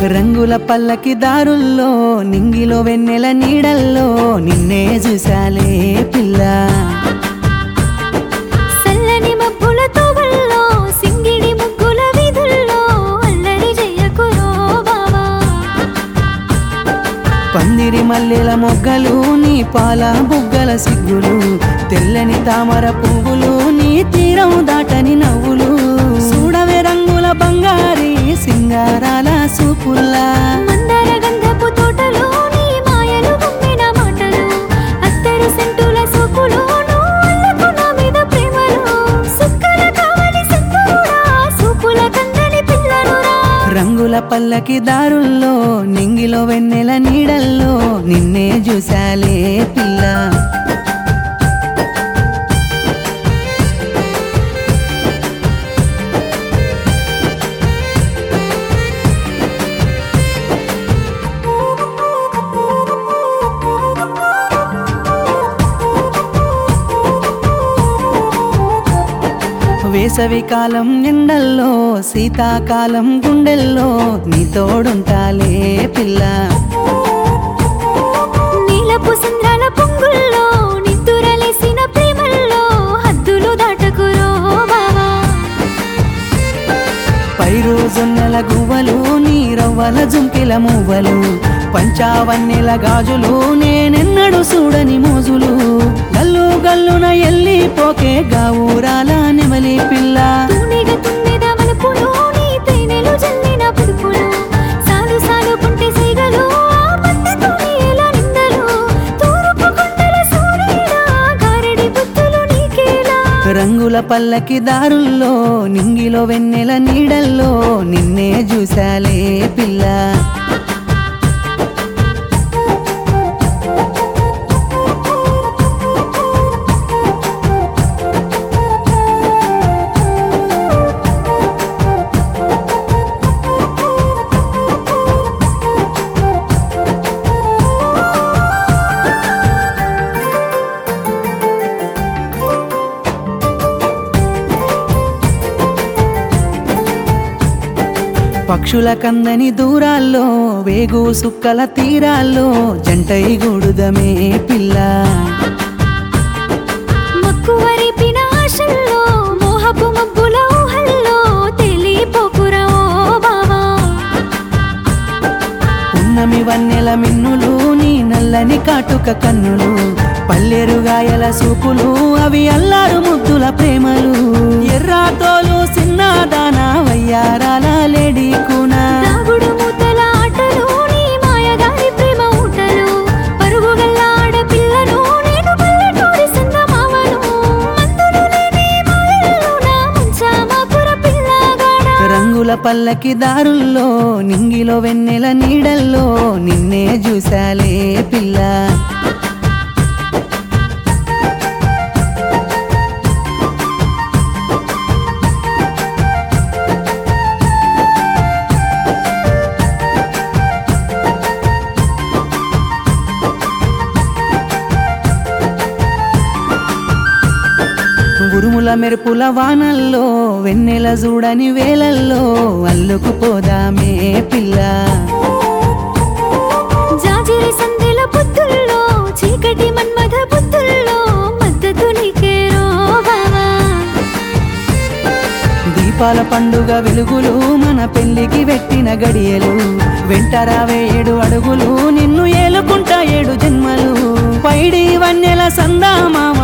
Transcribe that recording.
రంగుల పల్లకి దారుల్లో నింగిలో వెన్నెల నీడల్లో నిన్నే చూసాలే పిల్ల సల్లని మబ్బుల తోవల్లో సింగిడి ముగ్గుల వీధుల్లో అల్లరి చెయ్యకురో బావా పందిరి మల్లెల మొగ్గలు నీ పాల బుగ్గల సిగ్గులు తెల్లని తామర పువ్వులు నీ తీరం దాటని నవ్వులు చూడవే రంగుల బంగారి సింగారాల సూపుల్లా మందార గంధపు తోటలో నీ మాయలు గుమ్మిన మాటలు అత్తరు సెంటుల సోకులు నువ్వులకు నా మీద ప్రేమలు సుక్కల కావలి సుందరుడా సూపుల కందని పిల్లనురా రంగుల పల్లకి దారుల్లో నింగిలో వెన్నెల నీడల్లో నిన్నే చూసాలే పిల్ల వేసవి కాలం ఎండల్లో శీతాకాలం గుండెల్లో నీ తోడుంటాలే పిల్ల నీలపు సంద్రాల పొంగుల్లో నిద్దురలేసిన ప్రేమల్లో హద్దులు దాటకురో బావా పైరు జొన్నెల గువ్వలు నీ రవ్వల జుంకెల మువ్వలు పంచావన్నెల గాజులు నేనెన్నడు చూడని మోజులు గల్లు గల్లున ఎల్లి పోకే గావురాల నెమలి పిల్ల తూనెగ తుమ్మెద మలుపులు నీ తేనెలు జల్లిన పుడుపులు సాలు సాలు కుంటే సైగలు ఆ పద్ధతుని ఎలా నిందలు తూర్పు కొండల సూర్యుడా గారడి బుద్ధులు నీకేలా రంగుల పల్లకి దారుల్లో నింగిలో వెన్నెల నీడల్లో నిన్నే చూసాలే పిల్ల పక్షుల కందని దూరాల్లో వేగు సుక్కల తీరాల్లో జంటై గూడుదమే పిల్ల మక్కువరిపిన ఆశల్లో మోహపు మబ్బుల ఊహల్లో తెలిపోకురా ఓ బావా ఉన్నమి వన్నెల మిన్నులు నీ నల్లని కాటుక కన్నులు పల్లెరుగాయల సూపులు అవి అల్లారు ముద్దుల ప్రేమలు ఎర్రాతోలు సిన్నదాన వయ్యారాల లేడీ కూనా దాగుడు మూతల ఆటలు నీ మాయగారి ప్రేమ ఊటలు పరుగుగల్ల ఆడపిల్లను నేను పల్లెటూరి సందమామను మందులు లేని మాయల్లోన ముంచామాపుర పిల్లగాడా రంగుల పల్లకి దారుల్లో నింగిలో వెన్నెల నీడల్లో నిన్నే చూసాలే పిల్ల ఉరుముల మెరుపుల వానల్లో వెన్నెల చూడని వేలల్లో అల్లుకుపోదామే పిల్ల జాజిరి సందెల బుద్ధుల్లో చీకటి మన్మథ బుద్ధుల్లో మద్దతు నీకేరో బావా దీపాల పండుగ వెలుగులు మన పెళ్లికి పెట్టిన గడియలు వెంటరావే ఏడు అడుగులు నిన్ను ఏలుకుంటా ఏడు జన్మలు పైడి వన్నెల సందామామ